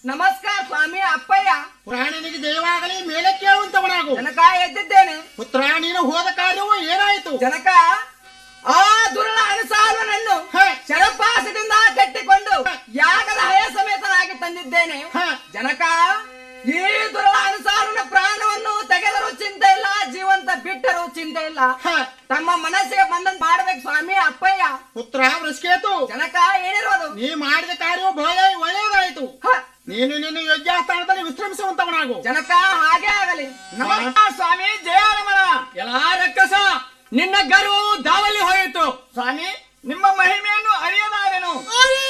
ನಮಸ್ಕಾರ ಸ್ವಾಮಿ ಅಪ್ಪಯ್ಯ ಪುರಾಣನಿಗೆ ದಯವಾಗಲಿ ಮೇಲೆ ಕೇಳುವಂತವನಾಗು ಜನಕ ಎದ್ದಿದ್ದೇನೆ ಪುತ್ರ ನೀನು ಹೋದ ಕಾರ್ಯವು ಏನಾಯಿತು ಜನಕ ಆ ದುರುಳ ಅನುಸಾರನನ್ನು ಹ. ಶರಪಾಸದಿಂದ ಕಟ್ಟಿಕೊಂಡು ಯಾಗದ ಹಯ ಸಮೇತನಾಗಿ ತಂದಿದ್ದೇನೆ ಹ. ಜನಕ ಈ ದುರುಳ ಅನುಸಾರನ ಪ್ರಾಣವನ್ನು ತೆಗೆದರೂ ಚಿಂತೆ ಇಲ್ಲ ಜೀವಂತ ಬಿಟ್ಟರೂ ಚಿಂತೆ ಇಲ್ಲ ಹ. ತಮ್ಮ ಮನಸ್ಸಿಗೆ ಬಂದಂತ ಮಾಡ್ಬೇಕು ಸ್ವಾಮಿ ಅಪ್ಪಯ್ಯ ಪುತ್ರ ವೃಷ್ಕೇತು ಜನಕ ಏನಿರೋದು ನೀ ಮಾಡಿದ ಕಾರ್ಯವು ಬಹಳ ಒಳ್ಳೆಯದಾಯಿತು ಹ. ನೀನು ನಿನ್ನ ಯೋಗ್ಯ ಸ್ಥಾನದಲ್ಲಿ ವಿಶ್ರಮಿಸುವಂತವನಾಗು ಜನಕ ಹಾಗೆ ಆಗಲಿ ನಮಸ್ಕಾರ ಸ್ವಾಮಿ ಜಯರಮಣ ಎಲ್ಲ ರಕ್ಕಸ ನಿನ್ನ ಗರು ದಾವಲ್ಲಿ ಹೋಯಿತು ಸ್ವಾಮಿ